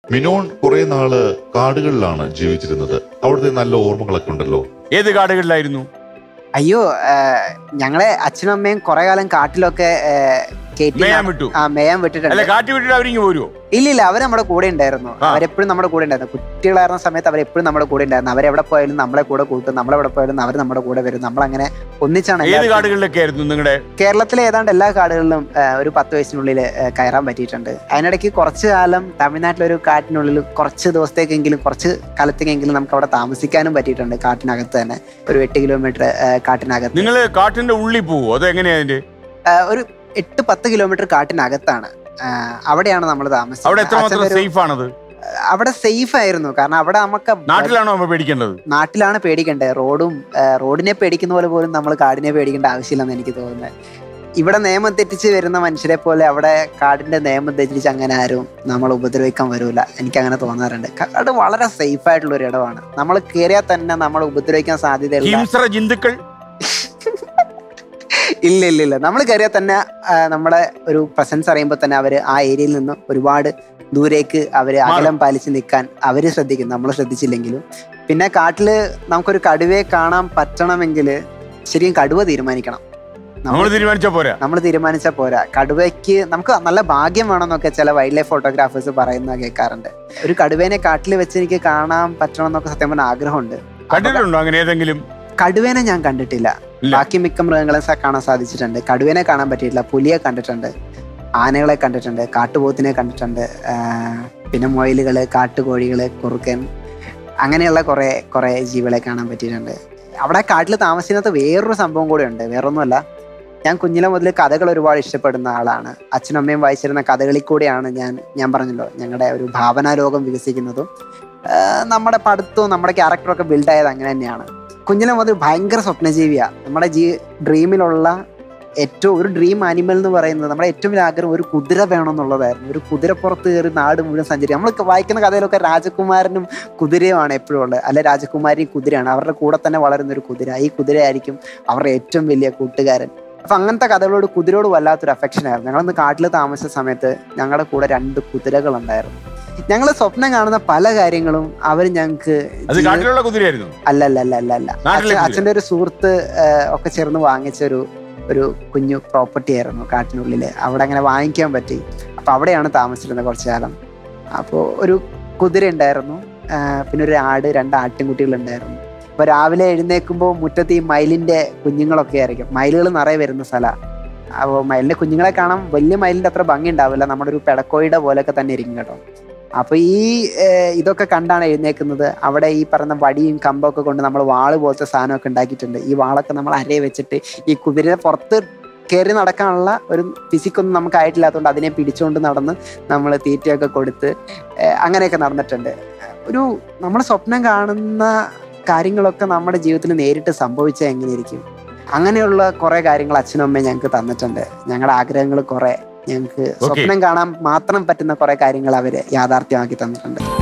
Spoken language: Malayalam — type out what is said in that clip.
മിനോൺ കുറെ നാള് കാടുകളിലാണ് ജീവിച്ചിരുന്നത് അവിടുത്തെ നല്ല ഓർമ്മകളൊക്കെ ഉണ്ടല്ലോ ഏത് കാടുകളിലായിരുന്നു അയ്യോ ആ, ഞങ്ങളെ അച്ഛനും അമ്മയും കുറെ കാലം കാട്ടിലൊക്കെ ആ, കയറ്റി മേയാൻ ന- വിട്ടു ആ മേയാൻ അല്ല വിട്ടിട്ടുണ്ട് കാട്ടി വിട്ടിട്ട് അവരിങ്ങ് പോരുവോ ഇല്ല ഇല്ല അവർ നമ്മുടെ കൂടെ ഉണ്ടായിരുന്നു ആ. അവരെപ്പോഴും നമ്മുടെ കൂടെ ഉണ്ടായിരുന്നു കുട്ടികളായിരുന്ന സമയത്ത് അവരെപ്പോഴും നമ്മുടെ കൂടെ ഉണ്ടായിരുന്നു അവരെവിടെ പോയാലും നമ്മളെ കൂടെ കൂട്ടും നമ്മളെവിടെ പോയാലും അവർ നമ്മുടെ കൂടെ വരും നമ്മളങ്ങനെ ഒന്നിച്ചാണ് ഏത് എല്ലാവരും- കാടുകളിലൊക്കെ ആയിരുന്നു നിങ്ങളുടെ കേരളത്തിലെ ഏതാണ്ട് എല്ലാ കാടുകളിലും ആ, ഒരു പത്ത് വയസ്സിനുള്ളിൽ ആ, കയറാൻ പറ്റിയിട്ടുണ്ട് അതിനിടയ്ക്ക് കുറച്ച് കാലം തമിഴ്നാട്ടിലൊരു കാട്ടിനുള്ളിൽ കുറച്ച് ദിവസത്തേക്കെങ്കിലും കുറച്ച് കാലത്തേക്കെങ്കിലും നമുക്ക് അവിടെ താമസിക്കാനും പറ്റിയിട്ടുണ്ട് കാട്ടിനകത്ത് തന്നെ ഒരു എട്ട് കിലോമീറ്റർ കാട്ടിനകത്ത് നിങ്ങൾ കാട്ടിന്റെ ഉള്ളിൽ പോവോ അത് എങ്ങനെയാ അതിന്റെ ആ, ഒരു എട്ട് പത്ത് കിലോമീറ്റർ കാട്ടിനകത്താണ് ആ, അവിടെയാണ് നമ്മൾ അവിടെ താമസിച്ചത് എത്രമാത്രം അച്ഛൻ്റെ ഒരു- സേഫ് ആണത് അവിടെ സേഫ് ആയിരുന്നു കാരണം അവിടെ നമുക്ക് നാട്ടിലാണോ നമ്മൾ പേടിക്കേണ്ടത് നാട്ടിലാണ് പേടിക്കേണ്ടത് റോഡും ആ, റോഡിനെ പേടിക്കുന്ന പോലെ പോലും നമ്മൾ കാടിനെ പേടിക്കേണ്ട ആവശ്യമില്ലെന്ന് എനിക്ക് തോന്നുന്നത് ഇവിടെ നിയമം തെറ്റിച്ച് വരുന്ന മനുഷ്യരെ പോലെ അവിടെ കാടിന്റെ നിയമം തെറ്റിച്ച് അങ്ങനെ ആരും നമ്മൾ ഉപദ്രവിക്കാൻ വരൂല എനിക്ക് അങ്ങനെ തോന്നാറുണ്ട് കാട് വളരെ സേഫ് ആയിട്ടുള്ള ഒരു ഇടമാണ് നമ്മൾ കയറിയാൽ തന്നെ നമ്മൾ ഉപദ്രവിക്കാൻ സാധ്യതയുള്ള ഹിംസ്ര ജന്തുക്കൾ ഇല്ല ഇല്ല ഇല്ല നമ്മൾ കയറിയാൽ തന്നെ ആ, നമ്മുടെ ഒരു പ്രസൻസ് അറിയുമ്പോൾ തന്നെ അവര് ആ ഏരിയയിൽ നിന്ന് ഒരുപാട് ദൂരേക്ക് അവര് അകലം പാലിച്ച് നിൽക്കാൻ അവര് ശ്രദ്ധിക്കും നമ്മൾ ശ്രദ്ധിച്ചില്ലെങ്കിലും പിന്നെ കാട്ടില് നമുക്കൊരു കടുവയെ കാണാൻ പറ്റണമെങ്കിൽ ശരിക്കും കടുവ തീരുമാനിക്കണം നമ്മൾ തീരുമാനിച്ച പോരാ നമ്മൾ തീരുമാനിച്ചാൽ പോരാ കടുവയ്ക്ക് നമുക്ക് നല്ല ഭാഗ്യം വേണമെന്നൊക്കെ ചില വൈൽഡ് ലൈഫ് ഫോട്ടോഗ്രാഫേഴ്സ് പറയുന്നത് കേൾക്കാറുണ്ട് ഒരു കടുവേനെ കാട്ടിൽ വെച്ച് എനിക്ക് കാണാൻ പറ്റണം എന്നൊക്കെ സത്യം പറഞ്ഞ ആഗ്രഹമുണ്ട് കണ്ടിട്ടുണ്ടോ അങ്ങനെ ഏതെങ്കിലും കടുവേനെ ഞാൻ കണ്ടിട്ടില്ല ഇല്ല. ബാക്കി മിക്ക മൃഗങ്ങളെ സ- കാണാൻ സാധിച്ചിട്ടുണ്ട് കടുവേനെ കാണാൻ പറ്റിയിട്ടില്ല പുലിയെ കണ്ടിട്ടുണ്ട് ആനകളെ കണ്ടിട്ടുണ്ട് കാട്ടുപോത്തിനെ കണ്ടിട്ടുണ്ട് ആ, പിന്നെ മുയലുകള് കാട്ടുകോഴികള് കുറുക്കൻ അങ്ങനെയുള്ള കുറെ കുറെ ജീവികളെ കാണാൻ പറ്റിയിട്ടുണ്ട് അവിടെ കാട്ടിൽ താമസിക്കുന്നത് വേറൊരു സംഭവം കൂടെ ഉണ്ട് വേറൊന്നുമല്ല ഞാൻ കുഞ്ഞിലെ മുതൽ കഥകൾ ഒരുപാട് ഇഷ്ടപ്പെടുന്ന ആളാണ് അച്ഛനും അമ്മയും വായിച്ചിരുന്ന കഥകളിൽ കൂടെയാണ് ഞാൻ ഞാൻ പറഞ്ഞല്ലോ ഞങ്ങളുടെ ഒരു ഭാവനാ ലോകം വികസിക്കുന്നതും ആ, നമ്മുടെ പഠിത്തവും നമ്മുടെ ക്യാരക്ടറും ഒക്കെ ബിൽഡ് ആയത് അങ്ങനെ തന്നെയാണ് കുഞ്ഞിലെ മുതൽ ഭയങ്കര സ്വപ്നജീവിയാ നമ്മുടെ ജീ ഡ്രീമിലുള്ള ഏറ്റവും ഒരു ഡ്രീം ആനിമൽ എന്ന് പറയുന്നത് നമ്മുടെ ഏറ്റവും വലിയ ആഗ്രഹം ഒരു കുതിര വേണം എന്നുള്ളതായിരുന്നു ഒരു കുതിരപ്പുറത്ത് കയറി നാട് മുഴുവൻ സഞ്ചരിക്കും നമ്മൾ വായിക്കുന്ന കഥയിലൊക്കെ രാജകുമാരനും കുതിരയുമാണ് എപ്പോഴും ഉള്ളത് അല്ലെ രാജകുമാരി കുതിരയാണ് അവരുടെ കൂടെ തന്നെ വളരുന്ന ഒരു കുതിര ഈ കുതിരയായിരിക്കും അവരുടെ ഏറ്റവും വലിയ കൂട്ടുകാരൻ അപ്പൊ അങ്ങനത്തെ കഥകളോട് കുതിരയോട് വല്ലാത്തൊരു അഫെക്ഷൻ ആയിരുന്നു ഞങ്ങളൊന്ന് കാട്ടിൽ താമസിച്ച സമയത്ത് ഞങ്ങളുടെ കൂടെ രണ്ട് കുതിരകൾ ഉണ്ടായിരുന്നു ഞങ്ങൾ സ്വപ്നം കാണുന്ന പല കാര്യങ്ങളും അവർ ഞങ്ങൾക്ക് അത് കാട്ടിലുള്ള കുതിരയായിരുന്നു അല്ല അല്ല അല്ല അല്ല അല്ല നാട്ടിലെ അച്ഛൻ- കുതിര. അച്ഛന്റെ ഒരു സുഹൃത്ത് ആ, ഒക്കെ ചേർന്ന് വാങ്ങിച്ച ഒരു ഒരു കുഞ്ഞു പ്രോപ്പർട്ടി ആയിരുന്നു കാട്ടിനുള്ളില് അവിടെ അങ്ങനെ വാങ്ങിക്കാൻ പറ്റി അപ്പൊ അവിടെയാണ് താമസിച്ചിരുന്നത് കുറച്ചു കാലം അപ്പോൾ ഒരു കുതിര ഉണ്ടായിരുന്നു ആ, പിന്നെ ഒരു ആട് രണ്ട് ആട്ടിൻകുട്ടികൾ ഉണ്ടായിരുന്നു അപ്പൊ രാവിലെ എഴുന്നേൽക്കുമ്പോൾ മുറ്റത്ത് ഈ മയിലിന്റെ കുഞ്ഞുങ്ങളൊക്കെ ആയിരിക്കും മയിലുകൾ നിറയെ വരുന്ന സ്ഥലമാണ് അപ്പോൾ മയിലിന്റെ കുഞ്ഞുങ്ങളെ കാണാൻ വലിയ മയിലിന്റെ അത്ര ഭംഗി ഉണ്ടാവില്ല നമ്മുടെ ഒരു പെടക്കോയുടെ പോലെയൊക്കെ തന്നെ ഇരിക്കും കേട്ടോ അപ്പൊ ഈ ഏഹ്, ഇതൊക്കെ കണ്ടാണ് എഴുന്നേക്കുന്നത് അവിടെ ഈ പറഞ്ഞ വടിയും കമ്പൊക്കെ കൊണ്ട് നമ്മൾ വാള് പോലത്തെ സാധനമൊക്കെ ഉണ്ടാക്കിയിട്ടുണ്ട് ഈ വാളൊക്കെ നമ്മൾ അരയെ വെച്ചിട്ട് ഈ കുതിരയെ പുറത്ത് കയറി നടക്കാനുള്ള ഒരു ഫിസിക്കൊന്നും നമുക്ക് ആയിട്ടില്ലാത്തതുകൊണ്ട് അതിനെ പിടിച്ചുകൊണ്ട് നടന്ന് നമ്മൾ തീറ്റയൊക്കെ കൊടുത്ത് ഏഹ്, അങ്ങനെയൊക്കെ നടന്നിട്ടുണ്ട് ഒരു നമ്മൾ സ്വപ്നം കാണുന്ന കാര്യങ്ങളൊക്കെ നമ്മുടെ ജീവിതത്തിൽ നേരിട്ട് സംഭവിച്ചാൽ എങ്ങനെയിരിക്കും അങ്ങനെയുള്ള കുറെ കാര്യങ്ങൾ അച്ഛനും അമ്മയും ഞങ്ങൾക്ക് തന്നിട്ടുണ്ട് ഞങ്ങളുടെ ആഗ്രഹങ്ങൾ കുറെ ഞങ്ങൾക്ക് സ്വപ്നം കാണാൻ മാത്രം പറ്റുന്ന കുറെ കാര്യങ്ങൾ അവര് യാഥാർത്ഥ്യമാക്കി തന്നിട്ടുണ്ട്